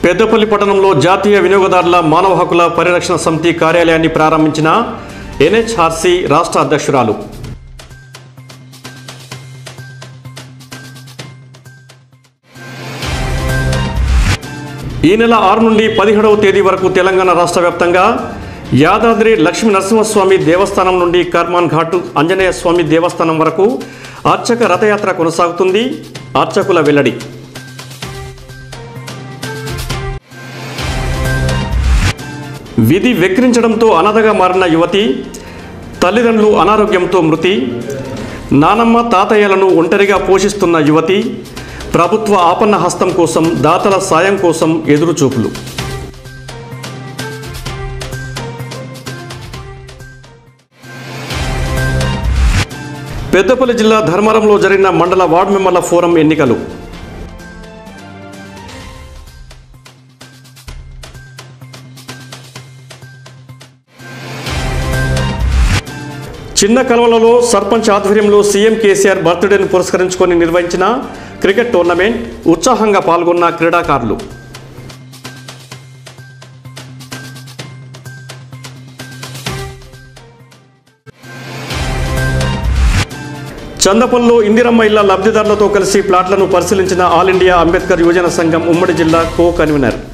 పెద్దపల్లి పట్టణంలో జాతీయ వినియోగదారుల మానవ హక్కుల పరిరక్షణ సమితి కార్యాలయాన్ని ప్రారంభించిన ఎన్హెచ్ఆర్సీ రాష్ట్ర అధ్యక్షురాలు ఈ నెల ఆరు నుండి పదిహేడవ తేదీ వరకు తెలంగాణ రాష్ట్ర వ్యాప్తంగా యాదాద్రి లక్ష్మీ నరసింహస్వామి దేవస్థానం నుండి కర్మాన్ ఘాటు ఆంజనేయ స్వామి దేవస్థానం వరకు అర్చక రథయాత్ర కొనసాగుతుంది అర్చకుల వెల్లడి విధి వెక్కిరించడంతో అనాథగా మారిన యువతి తల్లిదండ్రులు అనారోగ్యంతో మృతి నానమ్మ తాతయ్యలను ఒంటరిగా పోషిస్తున్న యువతి ప్రభుత్వ ఆపన్న హస్తం కోసం దాతల సాయం కోసం ఎదురుచూపులు పెద్దపల్లి జిల్లా ధర్మవరంలో జరిగిన మండల వార్డు మెంబర్ల ఫోరం ఎన్నికలు చిన్న కలవలలో సర్పంచ్ ఆధ్వర్యంలో సీఎం కేసీఆర్ బర్త్డేను పురస్కరించుకొని నిర్వహించిన క్రికెట్ టోర్నమెంట్ ఉత్సాహంగా పాల్గొన్న క్రీడాకారులు చందపల్లో ఇందిరమ్మ ఇళ్ల లబ్ధిదారులతో కలిసి ప్లాట్లను పరిశీలించిన ఆల్ ఇండియా అంబేద్కర్ యువజన సంఘం ఉమ్మడి జిల్లా కో కన్వీనర్